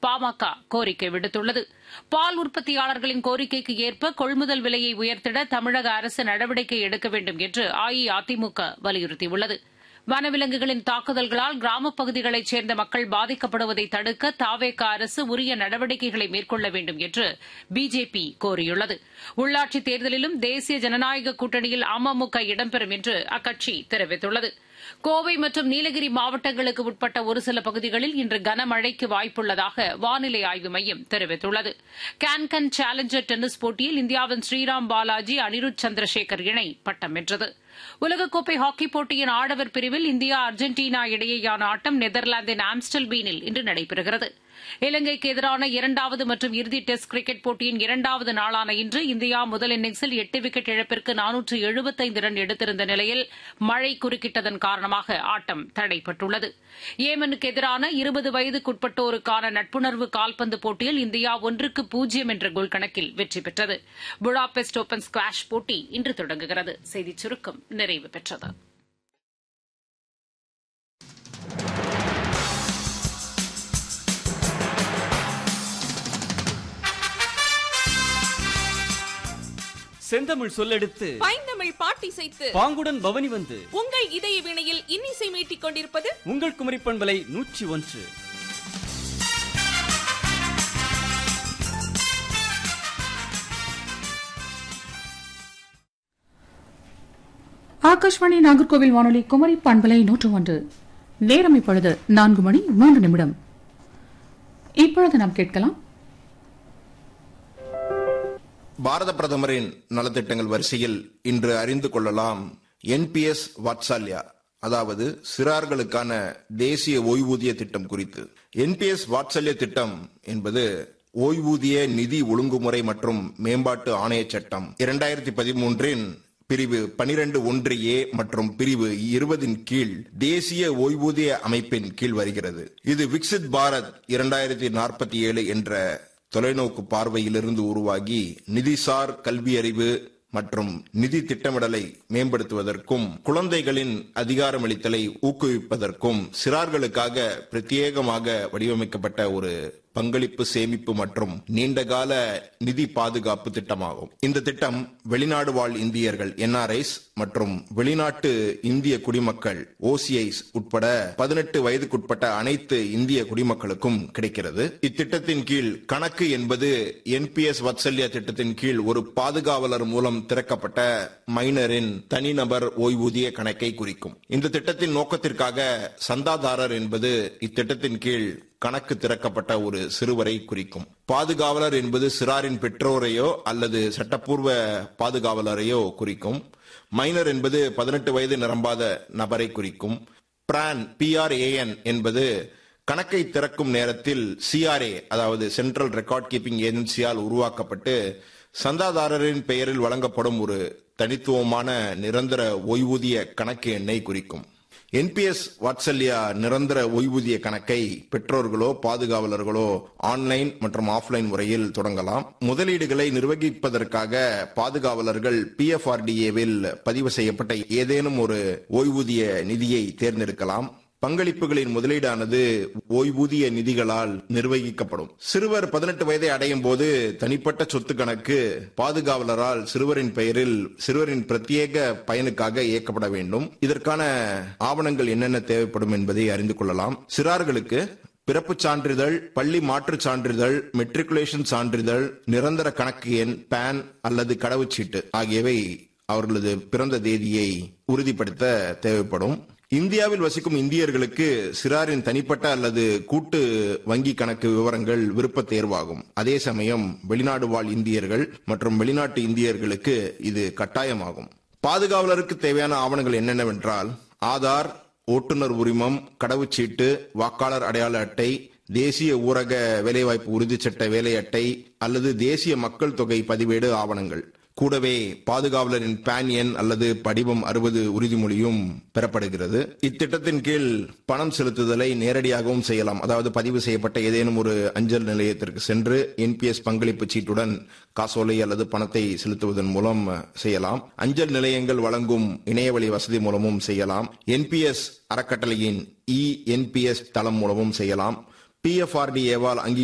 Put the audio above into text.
பாமக கோரிக்கை விடுத்துள்ளது பால் உற்பத்தியாளர்களின் கோரிக்கைக்கு ஏற்ப கொள்முதல் விலையை உயர்த்திட தமிழக அரசு நடவடிக்கை எடுக்க வேண்டும் என்று அஇஅதிமுக வலியுறுத்தியுள்ளது வனவிலங்குகளின் தாக்குதல்களால் கிராமப் பகுதிகளைச் சேர்ந்த மக்கள் பாதிக்கப்படுவதை தடுக்க தாவேக அரசு உரிய நடவடிக்கைகளை மேற்கொள்ள வேண்டும் என்று பிஜேபி கோரியுள்ளது உள்ளாட்சித் தேர்தலிலும் தேசிய ஜனநாயக கூட்டணியில் அமமுக இடம்பெறும் என்று அக்கட்சி தெரிவித்துள்ளது கோவை மற்றும் நீலகிரி மாவட்டங்களுக்கு உட்பட்ட ஒரு சில பகுதிகளில் இன்று கனமழைக்கு வாய்ப்புள்ளதாக வானிலை ஆய்வு மையம் தெரிவித்துள்ளது கேன்கன் சேலஞ்சர் டென்னிஸ் போட்டியில் இந்தியாவின் ஸ்ரீராம் பாலாஜி அனிருத் சந்திரசேகர் இணை பட்டம் வென்றது உலகக்கோப்பை ஹாக்கிப் போட்டியின் ஆடவர் பிரிவில் இந்தியா அர்ஜென்டினா இடையேயான ஆட்டம் நெதர்லாந்தின் ஆம்ஸ்டல்பீனில் இன்று நடைபெறுகிறது இலங்கைக்கு எதிரான இரண்டாவது மற்றும் இறுதி டெஸ்ட் கிரிக்கெட் போட்டியின் இரண்டாவது நாளான இன்று இந்தியா முதல் இன்னிங்ஸில் எட்டு விக்கெட் இழப்பிற்கு நானூற்று எழுபத்தைந்து ரன் எடுத்திருந்த நிலையில் மழை குறுக்கிட்டதன் காரணமாக ஆட்டம் தடைப்பட்டுள்ளது ஏமனுக்கு எதிரான இருபது வயதுக்குட்பட்டோருக்கான நட்புணர்வு கால்பந்து போட்டியில் இந்தியா ஒன்றுக்கு பூஜ்ஜியம் என்ற கோல் கணக்கில் வெற்றி பெற்றது புடாபெஸ்ட் ஓபன் ஸ்குவாஷ் போட்டி இன்று தொடங்குகிறது செய்திச் சுருக்கம் நிறைவு பெற்றது செந்தமிழ் சொல்லெடுத்து பைந்தமிழ் பாட்டிசைத்து பாங்குடன் பவனி வந்து உங்கள் இதய வினையில் இன்னிசை மீட்டிக் கொண்டிருப்பது உங்கள் குமரி பண்பலை நூற்றி ஒன்று ஆகாஷ்வாணி நாகர்கோவில் வானொலி குமரி பண்பலை நூற்று ஒன்று நேரம் இப்பொழுது நான்கு மணி மூன்று நிமிடம் இப்பொழுது நாம் கேட்கலாம் பாரத பிரதமரின் நலத்திட்டங்கள் வரிசையில் இன்று அறிந்து கொள்ளலாம் என்பிஎஸ் வாட்சால்யா அதாவது சிறார்களுக்கான தேசிய ஓய்வூதிய திட்டம் குறித்து என்பிஎஸ் வாட்சல்ய திட்டம் என்பது ஓய்வூதிய நிதி ஒழுங்குமுறை மற்றும் மேம்பாட்டு ஆணைய சட்டம் இரண்டாயிரத்தி பதிமூன்றின் பிரிவு பனிரெண்டு ஒன்று ஏ மற்றும் பிரிவு இருபதின் கீழ் தேசிய ஓய்வூதிய அமைப்பின் கீழ் வருகிறது இது விக்சித் பாரத் இரண்டாயிரத்தி நாற்பத்தி ஏழு என்ற தொலைநோக்கு பார்வையிலிருந்து உருவாகி நிதிசார் கல்வியறிவு மற்றும் நிதி திட்டமிடலை மேம்படுத்துவதற்கும் குழந்தைகளின் அதிகாரமளித்தலை ஊக்குவிப்பதற்கும் சிறார்களுக்காக பிரத்யேகமாக வடிவமைக்கப்பட்ட ஒரு பங்களிப்பு சேமிப்பு மற்றும் நீண்டகால நிதி பாதுகாப்பு திட்டமாகும் இந்த திட்டம் வெளிநாடு வாழ் இந்தியர்கள் என்ஆர்ஐஸ் மற்றும் வெளிநாட்டு இந்திய குடிமக்கள் ஓசிஐஸ் உட்பட பதினெட்டு வயதுக்குட்பட்ட அனைத்து இந்திய குடிமக்களுக்கும் கிடைக்கிறது இத்திட்டத்தின் கீழ் கணக்கு என்பது என்பிஎஸ் வத்சல்யா திட்டத்தின் கீழ் ஒரு பாதுகாவலர் மூலம் திறக்கப்பட்ட மைனரின் தனிநபர் ஓய்வூதிய கணக்கை குறிக்கும் இந்த திட்டத்தின் நோக்கத்திற்காக சந்தாதாரர் என்பது இத்திட்டத்தின் கீழ் கணக்கு திறக்கப்பட்ட ஒரு சிறுவரை குறிக்கும் பாதுகாவலர் என்பது சிறாரின் பெற்றோரையோ அல்லது சட்டப்பூர்வ பாதுகாவலரையோ குறிக்கும் மைனர் என்பது பதினெட்டு வயது நிரம்பாத நபரை குறிக்கும் பிரான் பிஆர்ஏஎன் என்பது கணக்கை திறக்கும் நேரத்தில் சிஆர்ஏ அதாவது சென்ட்ரல் ரெக்கார்ட் கீப்பிங் ஏஜென்சியால் உருவாக்கப்பட்டு சந்தாதாரரின் பெயரில் வழங்கப்படும் ஒரு தனித்துவமான நிரந்தர ஓய்வூதிய கணக்கு எண்ணை குறிக்கும் என்பிஎஸ் வாட்சல்யா நிரந்தர ஓய்வூதிய கணக்கை பெற்றோர்களோ பாதுகாவலர்களோ ஆன்லைன் மற்றும் ஆஃப்லைன் முறையில் தொடங்கலாம் முதலீடுகளை நிர்வகிப்பதற்காக பாதுகாவலர்கள் பிஎஃப்ஆர்டிஏவில் பதிவு செய்யப்பட்ட ஏதேனும் ஒரு ஓய்வூதிய நிதியை தேர்ந்தெடுக்கலாம் பங்களிப்புகளின் முதலீடானது ஓய்வூதிய நிதிகளால் நிர்வகிக்கப்படும் சிறுவர் பதினெட்டு வயதை அடையும் போது தனிப்பட்ட சொத்து கணக்கு பாதுகாவலரால் சிறுவரின் பெயரில் சிறுவரின் பிரத்யேக பயனுக்காக இயக்கப்பட வேண்டும் இதற்கான ஆவணங்கள் என்னென்ன தேவைப்படும் என்பதை அறிந்து கொள்ளலாம் சிறார்களுக்கு பிறப்புச் சான்றிதழ் பள்ளி மாற்றுச் சான்றிதழ் மெட்ரிகுலேஷன் சான்றிதழ் நிரந்தர கணக்கு எண் பேன் அல்லது கடவுச்சீட்டு ஆகியவை அவர்களது பிறந்த தேதியை உறுதிப்படுத்த தேவைப்படும் இந்தியாவில் வசிக்கும் இந்தியர்களுக்கு சிறாரின் தனிப்பட்ட அல்லது கூட்டு வங்கி கணக்கு விவரங்கள் விருப்ப தேர்வாகும் அதே சமயம் வெளிநாடு வாழ் இந்தியர்கள் மற்றும் வெளிநாட்டு இந்தியர்களுக்கு இது கட்டாயமாகும் பாதுகாவலருக்கு தேவையான ஆவணங்கள் என்னென்னவென்றால் ஆதார் ஓட்டுநர் உரிமம் கடவுச்சீட்டு வாக்காளர் அடையாள அட்டை தேசிய ஊரக வேலைவாய்ப்பு உறுதிச்சட்ட வேலை அட்டை அல்லது தேசிய மக்கள் தொகை பதிவேடு ஆவணங்கள் கூடவே பாதுகாவலரின் பேன் எண் அல்லது படிவம் அறுபது உறுதிமொழியும் பெறப்படுகிறது இத்திட்டத்தின் கீழ் பணம் செலுத்துதலை நேரடியாகவும் செய்யலாம் அதாவது பதிவு செய்யப்பட்ட ஏதேனும் ஒரு அஞ்சல் நிலையத்திற்கு சென்று என்பிஎஸ் பங்களிப்பு சீட்டுடன் காசோலை அல்லது பணத்தை செலுத்துவதன் மூலம் செய்யலாம் அஞ்சல் நிலையங்கள் வழங்கும் இணையவழி வசதி மூலமும் செய்யலாம் என்பிஎஸ் அறக்கட்டளையின் இ என்பிஎஸ் தளம் மூலமும் செய்யலாம் பிஎஃப்ஆர்டிஏவால் அங்கீ